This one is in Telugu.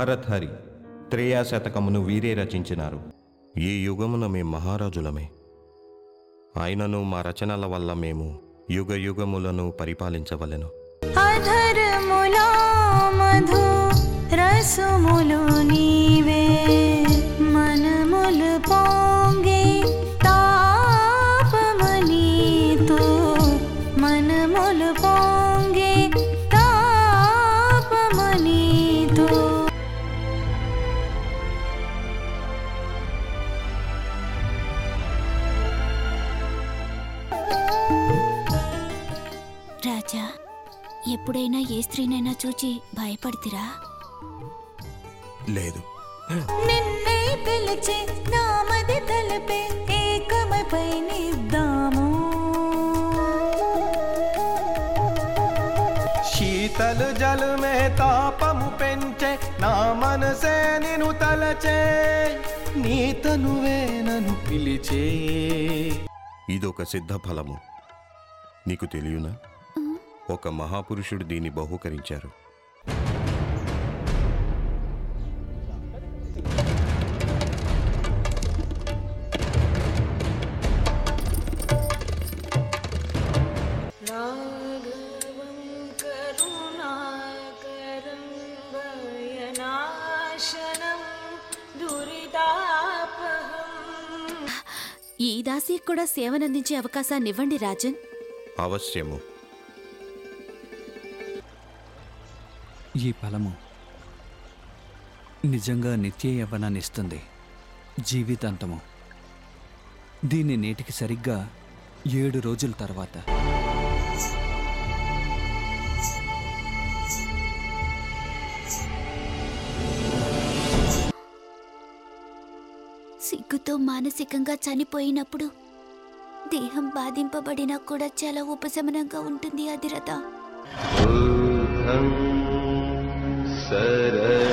భరత్హరి త్రేయా శతకమును వీరే రచించినారు ఈ యుగమున మేం మహారాజులమే అయినను మా రచనల వల్ల మేము యుగ యుగములను పరిపాలించవలెను అధరములా మధు రసములు నీవే మనములు పొంగి తాపమనీతో మనములు పొంగి తాపమనీతో రాజా ఎప్పుడైనా ఏ స్త్రీనైనా చూచి భయపడితిరా లేదు నిన్నే పిలిచి నామది తలపే ఏకమపై నిద్దాము శీతలు జలుమే తాపము పెంచే నా మనసే నిను తలచే నీ తనువే నన్ను పిలిచే ఇదొక సిద్ధ ఫలము నీకు తెలియనా ఒక మహాపురుషుడు దీన్ని బహూకరించారు కరుణాకరం భయనాశనం దురితాపహం ఈ దాసికి కూడా సేవనందించే అవకాశాన్ని ఇవ్వండి రాజన్ అవశ్యము ఈ ఫలము నిజంగా నిత్య యవ్వనాన్ని ఇస్తుంది జీవితాంతము దీన్ని నేటికి సరిగ్గా ఏడు రోజుల తర్వాత సిగ్గుతో మానసికంగా చనిపోయినప్పుడు దేహం బాధింపబడినా కూడా చాలా ఉపశమనంగా ఉంటుంది అధిరథ సరళ